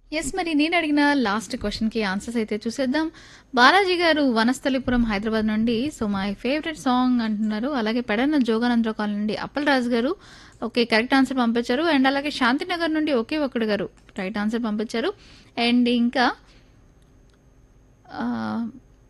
Yes. మరి నేనడిగిన last క్వెషన్‌కి answers అయితే చూసేద్దాం. బాలాజీ గారు వనస్థలిపురం హైదరాబాద్ నుండి సో, మై ఫేవరెట్ సాంగ్ అంటున్నారు. అలాగే పెడన జోగానందరావు కాలనీ నుండి Appalaraju garu okay. Correct answer పంపించారు. అండ్ అలాగే శాంతినగర్ నుండి ఒకే ఒక్కడు గారు రైట్ ఆన్సర్ పంపించారు. అండ్ ఇంకా ఆహ్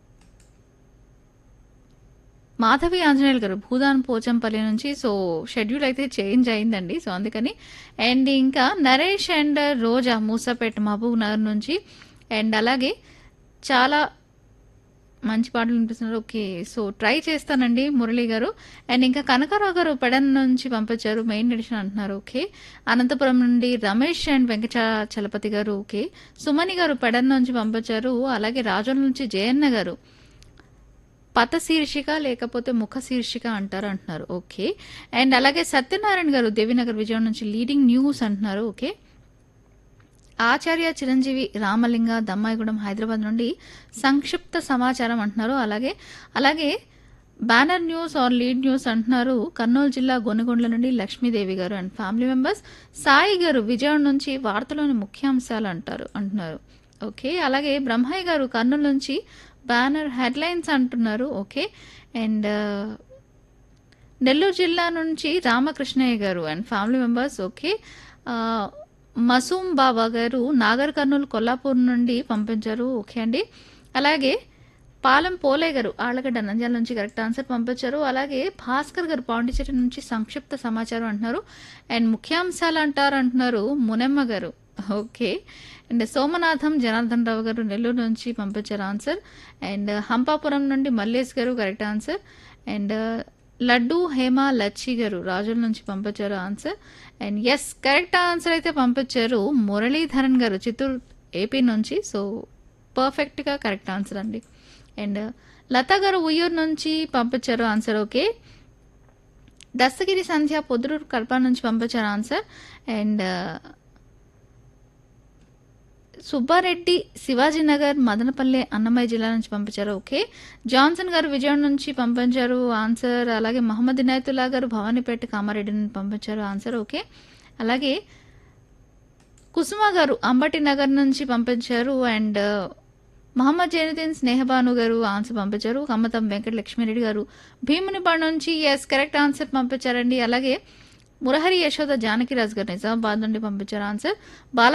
మాధవి ఆంజనేయులు గారు భూదాన్ పోచంపల్లి నుంచి సో, షెడ్యూల్ అయితే చేంజ్ అయిందండి. సో, అందుకని అండ్ ఇంకా నరేష్ అండ్ రోజా మూసాపేట్ మహబూబ్ నగర్ నుంచి అండ్ అలాగే చాలా మంచి పాటలు వినిపిస్తున్నారు. ఓకే. సో, ట్రై చేస్తానండి మురళి గారు. అండ్ ఇంకా కనకారావు గారు పెడన్ నుంచి పంపించారు. మెయిన్ ఎడిషన్ అంటున్నారు. ఓకే. అనంతపురం నుండి రమేష్ అండ్ వెంకటాచలపతి గారు ఓకే. సుమని గారు పెడన్ నుంచి పంపించారు. అలాగే రాజోల నుంచి జయన్న గారు పత శీర్షిక లేకపోతే ముఖ శీర్షిక అంటారు అంటున్నారు. ఓకే. అండ్ అలాగే సత్యనారాయణ గారు దేవీనగర్ విజయవాడ నుంచి లీడింగ్ న్యూస్ అంటున్నారు. ఓకే. ఆచార్య చిరంజీవి రామలింగ దమ్మాయిగూడెం హైదరాబాద్ నుండి సంక్షిప్త సమాచారం అంటున్నారు. అలాగే అలాగే banner news or lead news అంటున్నారు. కర్నూలు జిల్లా గొనగొండ్ల నుండి లక్ష్మీదేవి గారు అండ్ ఫ్యామిలీ మెంబర్స్ సాయి గారు విజయవాడ నుంచి వార్తలోని ముఖ్యాంశాలు అంటారు అంటున్నారు. ఓకే. అలాగే బ్రహ్మయ్య గారు కర్నూలు నుంచి బ్యానర్ హెడ్లైన్స్ అంటున్నారు. ఓకే. అండ్ నెల్లూరు జిల్లా నుంచి రామకృష్ణయ్య గారు అండ్ ఫ్యామిలీ మెంబర్స్ ఓకే. ఆహ్, మసూమ్ బాబా గారు నాగర్ కర్నూలు కొల్లాపూర్ నుండి పంపించారు. ఓకే అండి. అలాగే పాలెం పోలే గారు ఆళ్లగడ్డ నంద్యాల నుంచి కరెక్ట్ ఆన్సర్ పంపించారు. అలాగే భాస్కర్ గారు పాండిచేరి నుంచి సంక్షిప్త సమాచారం అంటున్నారు. అండ్ ముఖ్యాంశాలు అంటారు అంటున్నారు మునెమ్మ గారు. ఓకే. అండ్ సోమనాథం జనార్దన్ రావు గారు నెల్లూరు నుంచి పంపించారు ఆన్సర్. అండ్ హంపాపురం నుండి Mallesh garu correct answer. And Laddu Hema Lachchi garu Rajula నుంచి పంపించారు answer. And yes correct answer అయితే పంపించారు మురళీధరన్ గారు చిత్తూరు ఏపీ నుంచి. సో, పర్ఫెక్ట్‌గా కరెక్ట్ ఆన్సర్ అండి. అండ్ లత గారు ఉయ్యూరు నుంచి పంపించారు ఆన్సర్ ఓకే. దస్తగిరి సంధ్య పొద్దుటూరు కడప నుంచి పంపించారు ఆన్సర్. అండ్ సుబ్బారెడ్డి శివాజీనగర్ మదనపల్లె అన్నమయ్య జిల్లా నుంచి పంపించారు. ఓకే. జాన్సన్ గారు విజయవాడ నుంచి పంపించారు ఆన్సర్. అలాగే మహమ్మద్ ఇనాయతుల్లా గారు భవానీపేట కామారెడ్డి నుండి పంపించారు ఆన్సర్. ఓకే. అలాగే కుసుమ గారు అంబటి నగర్ నుంచి పంపించారు. అండ్ మహమ్మద్ జైనుద్దీన్ స్నేహబాను గారు ఆన్సర్ పంపించారు. కమ్మతం వెంకట లక్ష్మిరెడ్డి గారు భీమునిపాడు నుంచి యెస్ కరెక్ట్ ఆన్సర్ పంపించారండి. అలాగే మురహరి యశోద జానకిరాజు గారు నిజామాబాద్ నుండి పంపించారు ఆన్సర్. బాలా